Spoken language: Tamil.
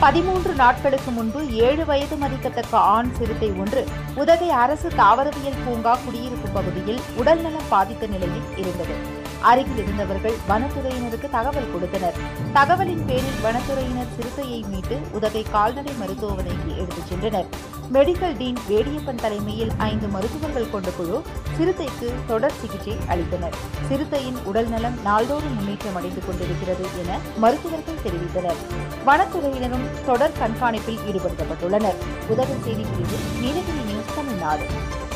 பதிமூன்று நாட்களுக்கு முன்பு ஏழு வயது மதிக்கத்தக்க ஆண் சிறுத்தை ஒன்று உதகை அரசு தாவரவியல் பூங்கா குடியிருப்பு பகுதியில் உடல்நலம் பாதித்த நிலையில் இருந்தது அருகில் இருந்தவர்கள் வனத்துறையினருக்கு தகவல் கொடுத்தனர் தகவலின் பேரில் வனத்துறையினர் சிறுத்தையை மீட்டு உதகை கால்நடை மருத்துவமனைக்கு எடுத்துச் சென்றனர் மெடிக்கல் டீன் வேடியப்பன் தலைமையில் ஐந்து மருத்துவர்கள் கொண்ட குழு சிறுத்தைக்கு தொடர் சிகிச்சை அளித்தனர் சிறுத்தையின் உடல்நலம் நாள்தோறும் முன்னேற்றம் அடைந்து கொண்டிருக்கிறது என மருத்துவர்கள் தெரிவித்தனர் வனத்துறையினரும் தொடர் கண்காணிப்பில் ஈடுபடுத்தப்பட்டுள்ளனர் உதவி செய்தி பிரிவு நீலகிரி நியூஸ் தமிழ்நாடு